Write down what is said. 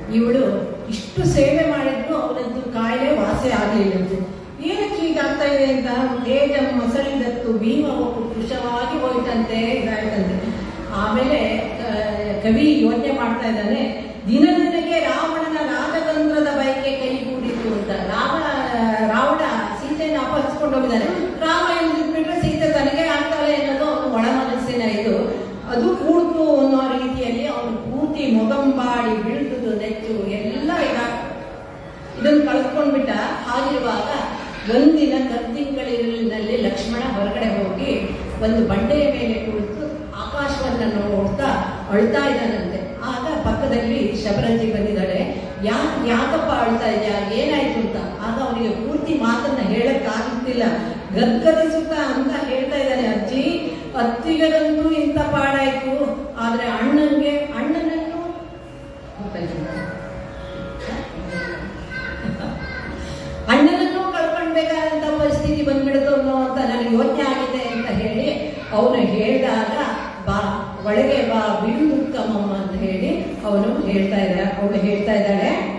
ಇವಳು ಇಷ್ಟು ಸೇವೆ ಮಾಡಿದ್ರು ಅವನದ್ದು ಕಾಯಿಲೆ ವಾಸಿ ಆಗಲಿಲ್ಲಂತೆ ಏನಕ್ಕೆ ಹೀಗಾಗ್ತಾ ಇದೆ ಅಂತ ತೇಜ ಮೊಸಳಿದತ್ತು ಭೀಮ ಒಬ್ಬ ಕೃಶವಾಗಿ ಹೋಯ್ತಂತೆ ಇದಾಯ್ತಂತೆ ಆಮೇಲೆ ಆ, ಕವಿ ಯೋಚನೆ ಮಾಡ್ತಾ ಇದ್ದಾನೆ ದಿನ ದಿನಕ್ಕೆ ರಾವಣನ ರಾಜತಂತ್ರದ ಬಯಕೆ ಕೈಗೂಡಿತು ಅಂತ ರಾವಣ ರಾವಣ ಸೀತೆಯನ್ನು ಅಪಹರಿಸ್ಕೊಂಡು ಹೋಗಿದ್ದಾನೆ ರಾಮ ಬಿಟ್ರೆ ಸೀತೆ ತನಗೆ ಆಗ್ತಾಳೆ ಅನ್ನೋದು ಅವನು ಒಳ ಮನಸ್ಸಿನ ಇದು ಅದು ಕೂಡ್ತು ಅನ್ನೋ ರೀತಿಯಲ್ಲಿ ಅವನು ಪೂರ್ತಿ ಮೊಗಂಬಾಡಿ ಬೀಳ್ದುದು ನೆಚ್ಚು ಎಲ್ಲ ಈಗ ಇದನ್ನು ಕಳ್ಕೊಂಡ್ಬಿಟ್ಟ ಹಾಗಿರುವಾಗ ಒಂದಿನ ಕತ್ತಿಂಗಳಿನಲ್ಲಿ ಲಕ್ಷ್ಮಣ ಹೊರಗಡೆ ಹೋಗಿ ಒಂದು ಬಂಡೆಯ ಮೇಲೆ ಕುಳಿತು ಆಕಾಶವನ್ನು ನೋಡ್ತಾ ಅಳ್ತಾ ಇದ್ದಾನಂತೆ ಆಗ ಪಕ್ಕದಲ್ಲಿ ಶಬರಂಜಿ ಬಂದಿದ್ದಾಳೆ ಯಾ ಯಾಕಪ್ಪ ಅಳ್ತಾ ಇದೆಯಾ ಏನಾಯ್ತು ಅಂತ ಆಗ ಅವನಿಗೆ ಪೂರ್ತಿ ಮಾತನ್ನ ಹೇಳಕ್ಕಾಗುತ್ತಿಲ್ಲ ಗದ್ಗದಿಸುತ್ತಾ ಅಂತ ಹೇಳ್ತಾ ಇದ್ದಾನೆ ಅಜ್ಜಿ ಅತ್ತಿಗರಂತೂ ಇಂಥ ಪಾಡಾಯ್ತು ಆದ್ರೆ ಅಣ್ಣನ್ಗೆ ಅಣ್ಣನನ್ನು ಅಣ್ಣನನ್ನು ಕಳ್ಕೊಳ್ಬೇಕಾದಂತ ಪರಿಸ್ಥಿತಿ ಬಂದ್ಬಿಡ್ತು ಅನ್ನೋ ಅಂತ ನನಗೆ ಯೋಚನೆ ಆಗಿದೆ ಅಂತ ಹೇಳಿ ಅವನು ಹೇಳಿದಾಗ ಬಾ ಒಳಗೆ ಬಾ ಬಿಡು ಮುಕ್ಕಮ್ಮಮ್ಮ ಅಂತ ಹೇಳಿ ಅವನು ಹೇಳ್ತಾ ಇದ್ದ ಅವಳು ಹೇಳ್ತಾ ಇದ್ದಾಳೆ